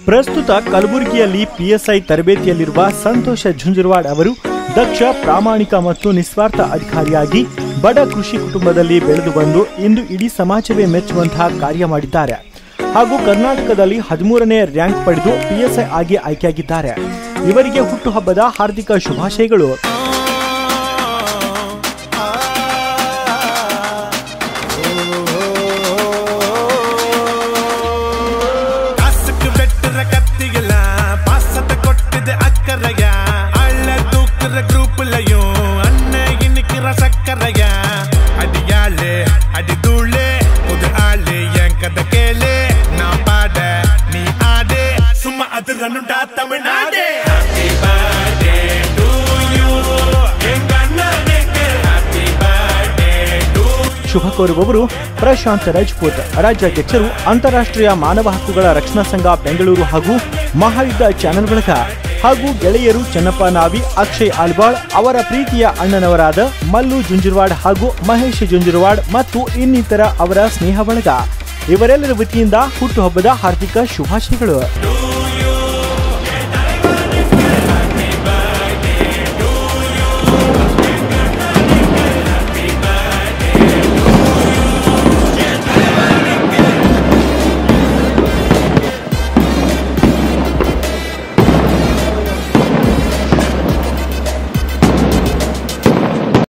ಪ್ರಸ್ತುತ ಕಲಬುರಗಿಯಲ್ಲಿ ಪಿಎಸ್ಐ ತರಬೇತಿಯಲ್ಲಿರುವ ಸಂತೋಷ ಝುಂಜುರವಾಡ್ ಅವರು ದಕ್ಷ ಪ್ರಾಮಾಣಿಕ ಮತ್ತು ನಿಸ್ವಾರ್ಥ ಅಧಿಕಾರಿಯಾಗಿ ಬಡ ಕೃಷಿ ಕುಟುಂಬದಲ್ಲಿ ಬೆಳೆದು ಬಂದು ಇಂದು ಇಡೀ ಸಮಾಜವೇ ಮೆಚ್ಚುವಂತಹ ಕಾರ್ಯ ಮಾಡಿದ್ದಾರೆ ಹಾಗೂ ಕರ್ನಾಟಕದಲ್ಲಿ ಹದಿಮೂರನೇ ರ್ಯಾಂಕ್ ಪಡೆದು ಪಿಎಸ್ಐ ಆಗಿ ಆಯ್ಕೆಯಾಗಿದ್ದಾರೆ ಇವರಿಗೆ ಹುಟ್ಟುಹಬ್ಬದ ಹಾರ್ದಿಕ ಶುಭಾಶಯಗಳು ಕಾಸಕ್ಕೆ ಬೆಟ್ಟರ ಕತ್ತಿಗೆಲ್ಲ ಪಾಸದ ಕೊಟ್ಟಿದೆ ಅಕ್ಕರಗ ಅಳ್ಳ ತೂಕರ ಗ್ರೂಪ್ ಲಯೋ ಅಣ್ಣ ಇನಿಕಿರ ಸಕ್ಕರಗ ಅಡಿಯಾಳೆ ಅಡಿ ಧೂಳೆ ಉದ ಆಳೆ ಎಂಕದ ಕೇಳೆ ನಾ ಪಾಡ ನೀ ಆಡೆ ಸುಮ್ಮ ಅದರನ್ನು ತಮಿಳ್ನಾಡೆ ಹ್ಯಾಪಿ ಬರ್ಡೇ ಟು ಯು ಎಂಗಣ್ಣ ಹ್ಯಾಪಿ ಬರ್ಡೇ ಟು ಶುಭ ಕೋರುವವರು ಪ್ರಶಾಂತ್ ರಜಪೂತ್ ರಾಜ್ಯಾಧ್ಯಕ್ಷರು ಅಂತಾರಾಷ್ಟ್ರೀಯ ಮಾನವ ಹಕ್ಕುಗಳ ರಕ್ಷಣಾ ಸಂಘ ಬೆಂಗಳೂರು ಹಾಗೂ ಮಹಾಯುದ್ಧ ಚಾನೆಲ್ ಬಳಗ ಹಾಗೂ ಗೆಳೆಯರು ಚನ್ನಪ್ಪ ನಾವಿ ಅಕ್ಷಯ್ ಆಲ್ವಾಳ್ ಅವರ ಪ್ರೀತಿಯ ಅಣ್ಣನವರಾದ ಮಲ್ಲು ಜುಂಜುರವಾಡ್ ಹಾಗೂ ಮಹೇಶ್ ಜುಂಜುರವಾಡ್ ಮತ್ತು ಇನ್ನಿತರ ಅವರ ಸ್ನೇಹ ಬಳಗ ಇವರೆಲ್ಲರ ವತಿಯಿಂದ ಹುಟ್ಟುಹಬ್ಬದ ಹಾರ್ದಿಕ ಶುಭಾಶಯಗಳು ಟು